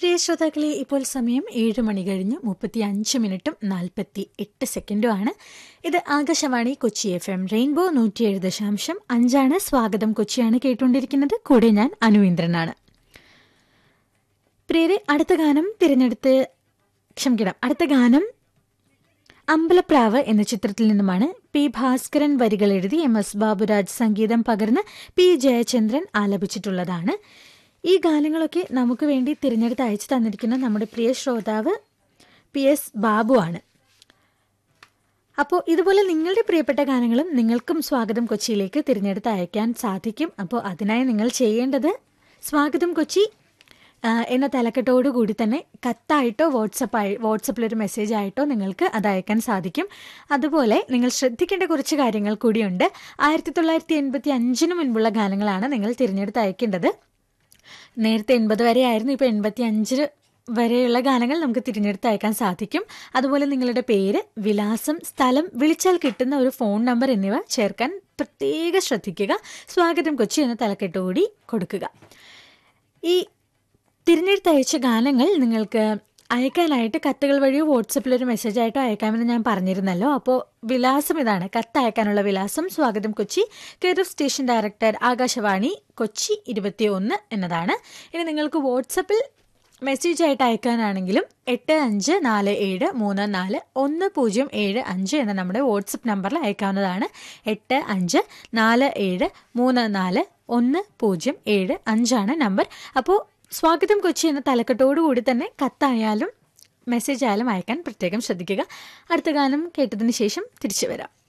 പ്രിയ ശ്രോതാക്കളെ ഇപ്പോൾ സമയം ഏഴ് മണി കഴിഞ്ഞ് മുപ്പത്തി അഞ്ച് മിനിറ്റും നാൽപ്പത്തി എട്ട് സെക്കൻഡുമാണ് ഇത് Akashvani Kochi F M rainbow നൂറ്റിയേഴ് ദശാംശം അഞ്ചാണ് സ്വാഗതം കൊച്ചിയാണ് കേട്ടുകൊണ്ടിരിക്കുന്നത് കൂടെ ഞാൻ അനുവേന്ദ്രനാണ് പ്രിയരെ അടുത്ത ഗാനം തിരഞ്ഞെടുത്ത് ക്ഷമിക്കണം അടുത്ത ഗാനം അമ്പലപ്രാവ് എന്ന ചിത്രത്തിൽ നിന്നുമാണ് പി ഭാസ്കരൻ വരികൾ എഴുതി എം എസ് ബാബുരാജ് സംഗീതം പകർന്ന് പി ജയചന്ദ്രൻ ആലപിച്ചിട്ടുള്ളതാണ് ഈ ഗാനങ്ങളൊക്കെ നമുക്ക് വേണ്ടി തിരഞ്ഞെടുത്ത് അയച്ചു തന്നിരിക്കുന്ന നമ്മുടെ പ്രിയ ശ്രോതാവ് പി എസ് ബാബു ആണ് അപ്പോൾ ഇതുപോലെ നിങ്ങളുടെ പ്രിയപ്പെട്ട ഗാനങ്ങളും നിങ്ങൾക്കും സ്വാഗതം കൊച്ചിയിലേക്ക് തിരഞ്ഞെടുത്ത് അയക്കാൻ സാധിക്കും അപ്പോൾ അതിനായി നിങ്ങൾ ചെയ്യേണ്ടത് സ്വാഗതം കൊച്ചി ആ, എന്ന തലക്കെട്ടോടു കൂടി തന്നെ കത്തായിട്ടോ വാട്സപ്പായി വാട്സപ്പിലൊരു മെസ്സേജ് ആയിട്ടോ നിങ്ങൾക്ക് അത് അയക്കാൻ സാധിക്കും അതുപോലെ നിങ്ങൾ ശ്രദ്ധിക്കേണ്ട കുറച്ച് കാര്യങ്ങൾ കൂടിയുണ്ട് ആയിരത്തി തൊള്ളായിരത്തി എൺപത്തി അഞ്ചിന് മുൻപുള്ള ഗാനങ്ങളാണ് നിങ്ങൾ തിരഞ്ഞെടുത്ത് അയക്കേണ്ടത് നേരത്തെ എൺപത് വരെ ആയിരുന്നു ഇപ്പോൾ എൺപത്തി അഞ്ച് വരെയുള്ള ഗാനങ്ങൾ നമുക്ക് തിരഞ്ഞെടുത്ത് അയക്കാൻ സാധിക്കും അതുപോലെ നിങ്ങളുടെ പേര് വിലാസം സ്ഥലം വിളിച്ചാൽ കിട്ടുന്ന ഒരു ഫോൺ നമ്പർ എന്നിവ ചേർക്കാൻ പ്രത്യേക ശ്രദ്ധിക്കുക സ്വാഗതം കൊച്ചി എന്ന തലക്കെട്ടുകൂടി കൊടുക്കുക ഈ തിരഞ്ഞെടുത്തയച്ച ഗാനങ്ങൾ നിങ്ങൾക്ക് അയക്കാനായിട്ട് കത്തുകൾ വഴിയോ വാട്സപ്പിൽ ഒരു മെസ്സേജ് ആയിട്ടോ അയക്കാമെന്ന് ഞാൻ പറഞ്ഞിരുന്നല്ലോ അപ്പോൾ വിലാസം ഇതാണ് കത്ത് അയക്കാനുള്ള വിലാസം സ്വാഗതം Kochi care of station director Akashvani Kochi ഇരുപത്തി ഒന്ന് എന്നതാണ് ഇനി നിങ്ങൾക്ക് വാട്സപ്പിൽ മെസ്സേജ് ആയിട്ട് അയക്കാനാണെങ്കിലും എട്ട് അഞ്ച് നാല് ഏഴ് മൂന്ന് നാല് ഒന്ന് പൂജ്യം ഏഴ് അഞ്ച് എന്ന നമ്മുടെ വാട്സപ്പ് നമ്പറിൽ അയക്കാവുന്നതാണ് എട്ട് അഞ്ച് നാല് ഏഴ് മൂന്ന് നാല് ഒന്ന് പൂജ്യം ഏഴ് അഞ്ചാണ് നമ്പർ അപ്പോൾ സ്വാഗതം കൊച്ചി എന്ന തലക്കെട്ടോടുകൂടി തന്നെ കത്തായാലും മെസ്സേജ് ആയാലും അയക്കാൻ പ്രത്യേകം ശ്രദ്ധിക്കുക അടുത്ത ഗാനം കേട്ടതിന് ശേഷം തിരിച്ചു വരാം